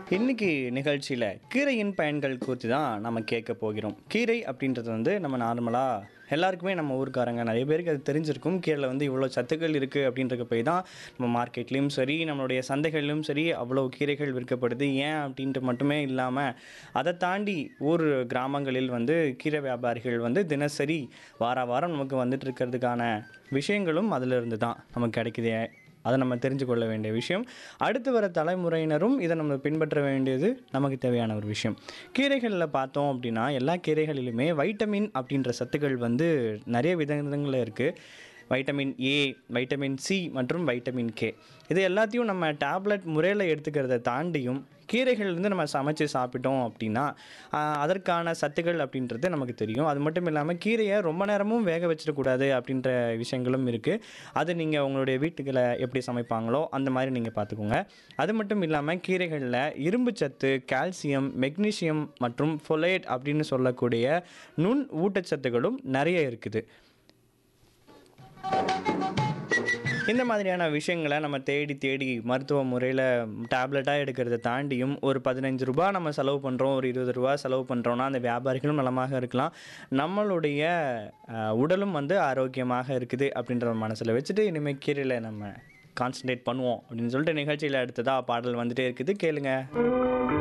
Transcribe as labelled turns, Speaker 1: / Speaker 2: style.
Speaker 1: இன்னைக்கு நிகழ்ச்சியில் கீரையின் பயன்கள் குறித்து தான் நம்ம கேட்க போகிறோம் கீரை அப்படின்றது வந்து நம்ம நார்மலாக எல்லாருக்குமே நம்ம ஊருக்காரங்க நிறைய பேருக்கு அது தெரிஞ்சிருக்கும் கீரையில் வந்து இவ்வளோ சத்துக்கள் இருக்குது அப்படின்றத போய் தான் நம்ம மார்க்கெட்லேயும் சரி நம்மளுடைய சந்தைகளிலும் சரி அவ்வளோ கீரைகள் விற்கப்படுது ஏன் அப்படின்ட்டு மட்டுமே இல்லாமல் அதை தாண்டி ஊர் கிராமங்களில் வந்து கீரை வியாபாரிகள் வந்து தினசரி வார வாரம் நமக்கு வந்துட்டு இருக்கிறதுக்கான விஷயங்களும் அதிலிருந்து தான் நமக்கு கிடைக்குது அதை நம்ம தெரிஞ்சு கொள்ள வேண்டிய விஷயம் அடுத்து வர தலைமுறையினரும் இதை நம்ம பின்பற்ற வேண்டியது நமக்கு தேவையான ஒரு விஷயம் கீரைகளில் பார்த்தோம் அப்படின்னா எல்லா கீரைகளிலுமே வைட்டமின் அப்படின்ற சத்துக்கள் வந்து நிறைய விதங்களில் இருக்குது வைட்டமின் ஏ வைட்டமின் சி மற்றும் வைட்டமின் கே இது எல்லாத்தையும் நம்ம டேப்லெட் முறையில் எடுத்துக்கிறத தாண்டியும் கீரைகள் வந்து நம்ம சமைச்சு சாப்பிட்டோம் அப்படின்னா ஆஹ், அதற்கான சத்துக்கள் அப்படின்றது நமக்கு தெரியும் அது மட்டும் இல்லாமல் கீரையை ரொம்ப நேரமும் வேக வச்சிடக்கூடாது அப்படின்ற விஷயங்களும் இருக்குது அது நீங்கள் உங்களுடைய வீட்டுகளை எப்படி சமைப்பாங்களோ அந்த மாதிரி நீங்கள் பார்த்துக்கோங்க அது மட்டும் இல்லாமல் கீரைகளில் இரும்பு சத்து கால்சியம் மெக்னீசியம் மற்றும் ஃபொலேட் அப்படின்னு சொல்லக்கூடிய நுண் ஊட்டச்சத்துக்களும் நிறைய இருக்குது இந்த மாதிரியான விஷயங்களை நம்ம தேடி தேடி மருத்துவ முறையில் டேப்லெட்டாக எடுக்கிறத தாண்டியும் ஒரு பதினஞ்சு ரூபா நம்ம செலவு பண்ணுறோம் ஒரு இருபது ரூபா செலவு பண்ணுறோன்னா அந்த வியாபாரிகளும் நலமாக இருக்கலாம் நம்மளுடைய அஹ், உடலும் வந்து ஆரோக்கியமாக இருக்குது அப்படின்ற மனசில் வச்சுட்டு இனிமேல் கீரையில் நம்ம கான்சன்ட்ரேட் பண்ணுவோம் அப்படின்னு சொல்லிட்டு நிகழ்ச்சியில் அடுத்ததாக பாடல் வந்துட்டே இருக்குது கேளுங்க